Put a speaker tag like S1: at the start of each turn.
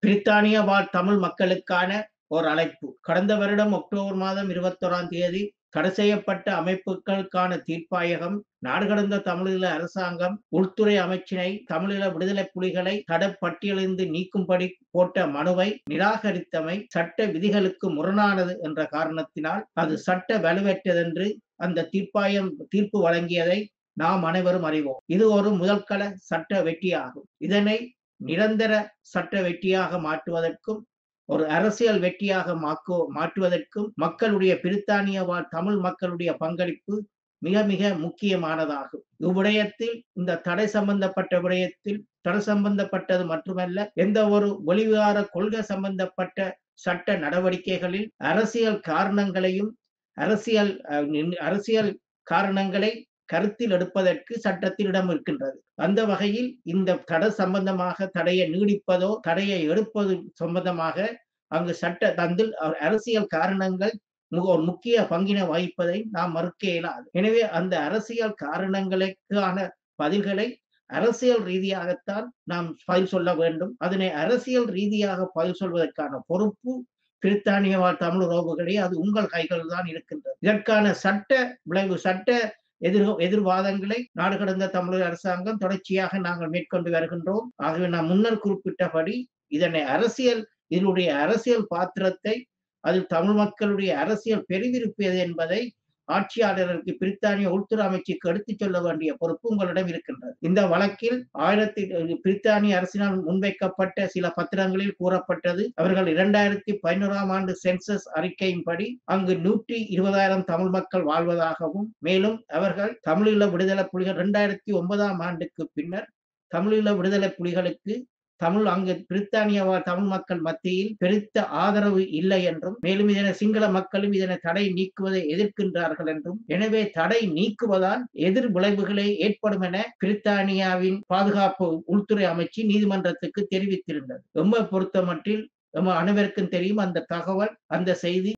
S1: பிரித்தானிய வாழ் தமிழ் மக்களுக்கான ஒரு அழைப்பு கடந்த வருடம் அக்டோபர் மாதம் இருபத்தோராம் தேதி தடை செய்யப்பட்ட அமைப்புகளுக்கான தீர்ப்பாயகம் நாடு கடந்த தமிழீழ அரசாங்கம் உள்துறை அமைச்சினை தமிழீழ விடுதலை புலிகளை தடப்பட்டியலிருந்து நீக்கும்படி போட்ட மனுவை நிராகரித்தமை சட்ட விதிகளுக்கு முரணானது என்ற காரணத்தினால் அது சட்ட வலுவற்றதென்று அந்த தீர்ப்பாயம் தீர்ப்பு வழங்கியதை நாம் அனைவரும் அறிவோம் இது ஒரு முதல்கல சட்ட வெற்றியாகும் இதனை நிரந்தர சட்ட வெற்றியாக மாற்றுவதற்கும் ஒரு அரசியல் வெற்றியாக மாக்கு மாற்றுவதற்கும் மக்களுடைய பிரித்தானிய வாழ் தமிழ் மக்களுடைய பங்களிப்பு மிக மிக முக்கியமானதாகும் இவ்விடயத்தில் இந்த தடை சம்பந்தப்பட்ட விடயத்தில் தடை சம்பந்தப்பட்டது மட்டுமல்ல எந்த ஒரு வெளிவிகார கொள்கை சம்பந்தப்பட்ட சட்ட நடவடிக்கைகளில் அரசியல் காரணங்களையும் அரசியல் அரசியல் காரணங்களை கருத்தில் எடுப்பதற்கு சட்டத்தில் இடம் இருக்கின்றது அந்த வகையில் இந்த தடை சம்பந்தமாக தடையை நீடிப்பதோ தடையை எடுப்பது சம்பந்தமாக அங்கு சட்ட தந்தில் அரசியல் காரணங்கள் ஒரு முக்கிய பங்கினை வகிப்பதை நாம் மறுக்க இயலாது எனவே அந்த அரசியல் காரணங்களுக்கான பதில்களை அரசியல் ரீதியாகத்தான் நாம் பதில் சொல்ல வேண்டும் அதனை அரசியல் ரீதியாக பதில் சொல்வதற்கான பொறுப்பு பிரித்தானிய வாழ் தமிழ் உறவுகளே அது உங்கள் கைகள் தான் இருக்கின்றது இதற்கான சட்ட விளைவு சட்ட எதிர் எதிர்வாதங்களை நாடு கடந்த தமிழக அரசாங்கம் தொடர்ச்சியாக நாங்கள் மேற்கொண்டு வருகின்றோம் ஆகவே நான் முன்னர் குறிப்பிட்டபடி இதனை அரசியல் இதனுடைய அரசியல் பாத்திரத்தை அதில் தமிழ் மக்களுடைய அரசியல் பெரிதிருப்பு எது என்பதை ஆட்சியாளர்களுக்கு பிரித்தானிய உள்துறை அமைச்சுக்கு எடுத்துச் சொல்ல வேண்டிய பொறுப்பு உங்களிடம் இருக்கின்றது இந்த வழக்கில் ஆயிரத்தி பிரித்தானிய அரசினால் முன்வைக்கப்பட்ட சில பத்திரங்களில் கூறப்பட்டது அவர்கள் இரண்டாயிரத்தி பதினோராம் ஆண்டு சென்சஸ் அறிக்கையின்படி அங்கு நூற்றி இருபதாயிரம் தமிழ் மக்கள் வாழ்வதாகவும் மேலும் அவர்கள் தமிழீழ விடுதலை புலிகள் இரண்டாயிரத்தி ஒன்பதாம் ஆண்டுக்கு பின்னர் தமிழீழ விடுதலை புலிகளுக்கு தமிழ் அங்கு பிரித்தானிய தமிழ் மக்கள் மத்தியில் பெருத்த ஆதரவு இல்லை என்றும் மேலும் இதனை சிங்கள மக்களும் இதனை தடை நீக்குவதை எதிர்க்கின்றார்கள் என்றும் எனவே தடை நீக்குவதால் எதிர் விளைவுகளே ஏற்படும் என பிரித்தானியாவின் பாதுகாப்பு உள்துறை அமைச்சு நீதிமன்றத்துக்கு தெரிவித்திருந்தது எம்மை பொறுத்த மட்டில் நம்ம அனைவருக்கும் தெரியும் அந்த தகவல் அந்த செய்தி